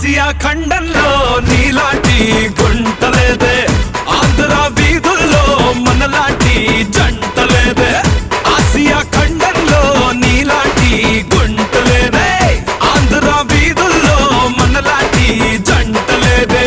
Asia ఖండంలో నీలాంటి గుంటలేదే ఆంధ్ర వీధుల్లో మనలాంటి జంటలేదే ఆసియా ఖండంలో నీలాంటి గుంటలేదే ఆంధ్ర వీధుల్లో మనలాంటి జంటలేదే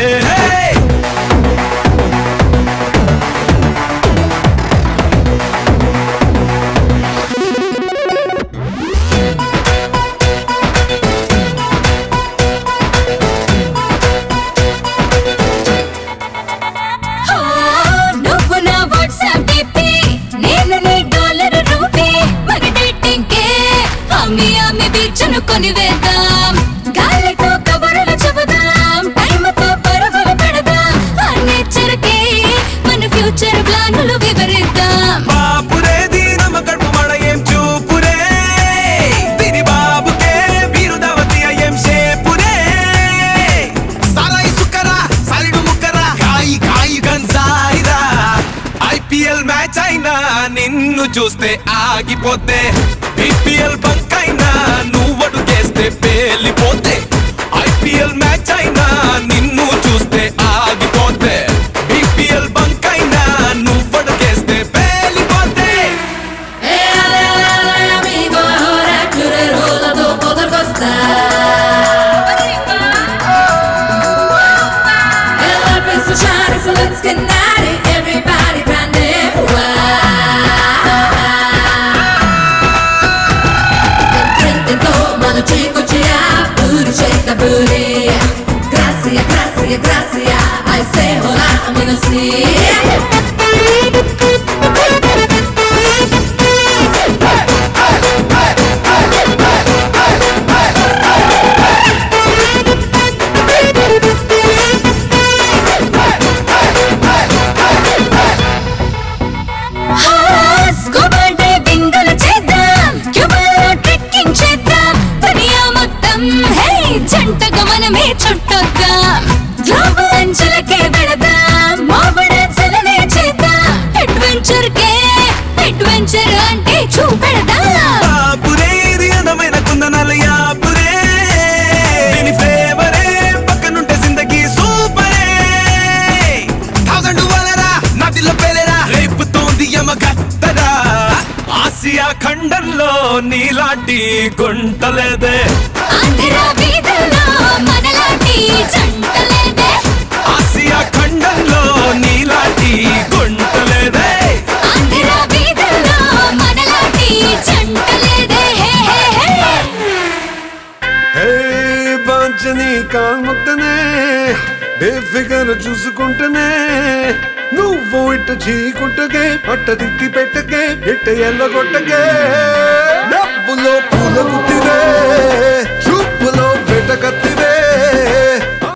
ఓ, నువ్వు నా వాట్సాప్ డిపి నేను నీ డాలర్ రూపీ మన డేటింగ్ కే అమ్మి అమ్మి బీచ్ను కొనివేద్దాం గాలితో కబుర్లు చెబుదాం టైంతో పరుగులు పెడదాం అన్ని చెరకే మన ఫ్యూచర్ ప్లానులు వివరిద్దాం బాపురేది నమ్మకట్టు మడ ఏం చూపురే తిని బాబుకే బీరుదవతి ఏం షేపురే సారాయి సుక్కరా సరిడు ముక్కరా కాయి కాయి గంజాయిరా ఐపీఎల్ మ్యాచ్ అయినా నిన్ను చూస్తే ఆగిపోతే బీపీఎల్ బంక్ అయినా నువ్వు అడుగేస్తే పేలిపోతే ఐపీఎల్ మ్యాచ్ అయినా నిన్ను చూస్తే ఆగిపోతే బీపీఎల్ బంక్ అయినా నువ్వు అడుగేస్తే పేలిపోతే amigo ahora quiero rodando poder so shiny, so let's get naughty. Everybody brand new. Mano chico chia, booty shake the booty. Gracia, gracia, gracia. I say hola, I'm gonna see. Scuba డైవింగులు చేద్దాం క్యూబాలో trekking చేద్దాం దునియా మొత్తం హే జంటగా మనమే చుట్టొద్దాం global అంచులకే వెళదాం మాబడాచలనే చేద్దాం అడ్వెంచర్ కే అడ్వెంచర్ అంటే చూపెడదాం బాపురే ఇది అందమైన కుందనాల యాపురే దీని ఫ్లేవరే పక్కనుంటే జిందగీ సూపరే థౌసండ్ వలరా నదిలో పేలేరా రేపుతోంది యమగత్తరా ఆసియా ఖండంలో నీలాంటి గుంటలేదే ఆంధ్ర వీధుల్లో మనలాంటి జంటలేదే ఆసియా ఖండంలో నీలాంటి గుంటలేదే ఆంధ్ర వీధుల్లో మనలాంటి జంటలేదే హే హే హే హే బాంచని కాముక్తనే బేఫిగర్ చూసుకుంటనే నువ్వు ఇట్ట చీకుంటగే పట్ట తిట్టి పెట్టకే ఇట్ట ఎల్లగొట్టగే డబ్బులో పూల గుత్తి